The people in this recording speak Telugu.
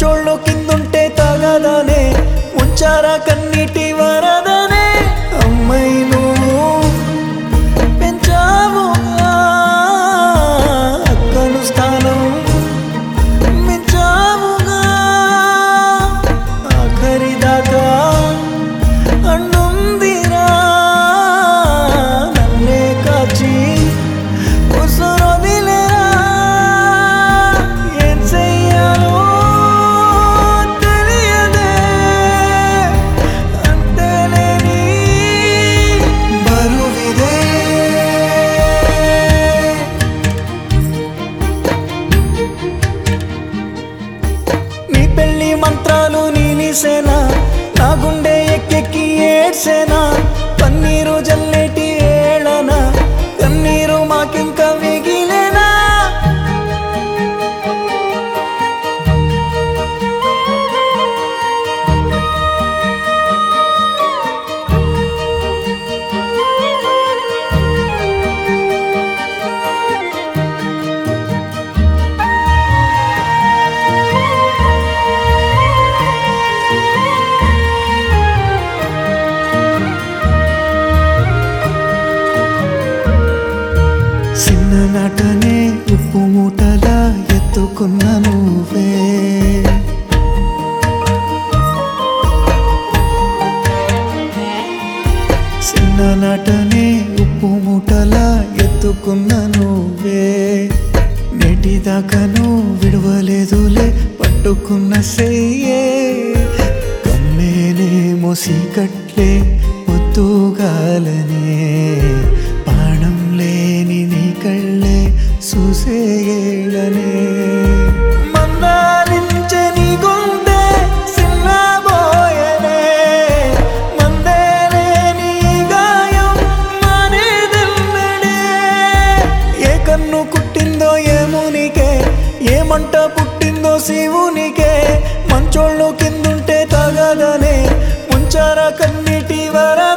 మంచోళ్ళు కిందుంటే తగదనే ఉంచారా కన్నీటి వరదనే అమ్మాయి నువ్వు పెంచావుగా అక్కను స్థానం మించావుగా ఆఖరి దాకా అన్నుందిరా నన్నే కాచి ఉసురొదిలేరా ఏం చెయ్యాలో తెలియదే అంతేలేని బరువిదే నీ పెళ్లి మంత్రాలు నీలిసేనా నా గుండె ఎక్కెక్కి ఏడ్సేనా పన్నీరు జల్లేటి ఏళనా కన్నీరు మాకింక మిగిలేనా చిన్ననాటనే ఉప్పు మూటలా ఎత్తుకున్న నువ్వే చిన్ననాటనే ఉప్పు మూటలా ఎత్తుకున్న నువ్వే నేటి దాకాను విడవలేదులే పట్టుకున్న సెయ్యే కమ్మేనే మోసికట్లే ముద్దుగాలనే పాణం లేని నీ కళ్ళే చూసేయలనే మందాలించే నీ గుండె సిన్నబోయనే మందేలే నీ గాయం మానేదెన్నడే ఏ కన్ను కుట్టిందో ఏమునికే ఏ మంట పుట్టిందో శివునికే మంచోళ్ళు కిందుంటే తగదనే ముంచార కన్నీటి వరా